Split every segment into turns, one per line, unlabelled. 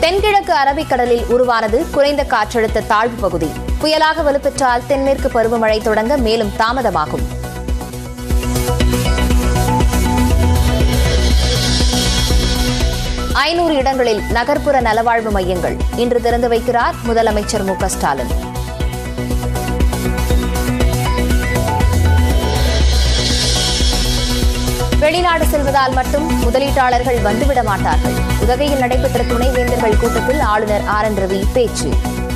தென்கிழக்கு அரபிக்கடலில் உருவானது குறைந்த காற்றழுத்த தாழ்வு பகுதி புயலாக வலுப்பெற்றால் தென்மேற்கு பருவமழை தொடங்க மேலும் தாமதமாகும் ஐநூறு இடங்களில் நகர்ப்புற நலவாழ்வு மையங்கள் இன்று திறந்து வைக்கிறார் முதலமைச்சர் மு க ஸ்டாலின் வெளிநாடு செல்வதால் மட்டும் முதலீட்டாளர்கள் வந்துவிட மாட்டார்கள் உதகையில் நடைபெற்ற துணைவேந்தர்கள் கூட்டத்தில் ஆளுநர் ஆர் என் ரவி பேச்சு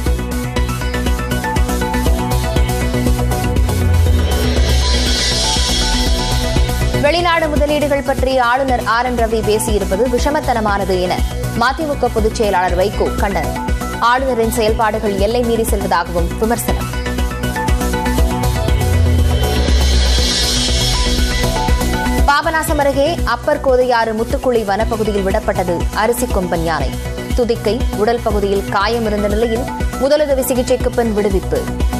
வெளிநாடு முதலீடுகள் பற்றி ஆளுநர் ஆர் என் ரவி பேசியிருப்பது விஷமத்தனமானது என மதிமுக பொதுச் செயலாளர் வைகோ கண்டனம் ஆளுநரின் செயல்பாடுகள் எல்லை மீறி செல்வதாகவும் விமர்சனம் பாபநாசம் அருகே அப்பர் கோதையாறு முத்துக்குழி வனப்பகுதியில் விடப்பட்டது அரிசி கொம்பன் யானை துதிக்கை உடல் பகுதியில் காயம் இருந்த நிலையில் முதலுதவி சிகிச்சைக்கு பின் விடுவிப்பு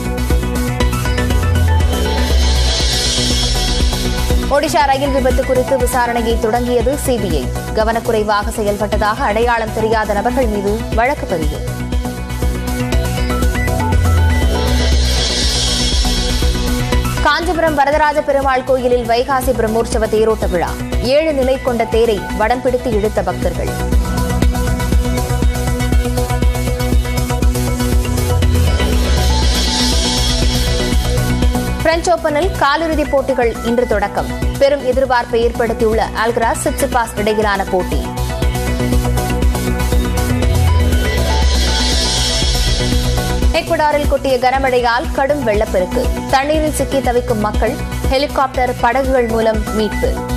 ஒடிஷா ரயில் விபத்து குறித்து விசாரணையை தொடங்கியது சிபிஐ கவனக்குறைவாக செயல்பட்டதாக அடையாளம் தெரியாத நபர்கள் மீது வழக்கு பதிவு காஞ்சிபுரம் வரதராஜ பெருமாள் கோயிலில் வைகாசி பிரம்மோற்சவ தேரோட்ட விழா ஏழு நிலை கொண்ட தேரை வடம் பிடித்து இழுத்த பக்தர்கள் பிரெஞ்ச் ஓபனில் காலிறுதிப் போட்டிகள் இன்று தொடக்கம் பெரும் எதிர்பார்ப்பை ஏற்படுத்தியுள்ள ஆல்கிராஸ் சிட்சிபாஸ் இடையிலான போட்டி எக்வடாரில் கொட்டிய கனமழையால் கடும் வெள்ளப்பெருக்கு தண்ணீரில் சிக்கி தவிக்கும் மக்கள் ஹெலிகாப்டர் படகுகள் மூலம் மீட்பு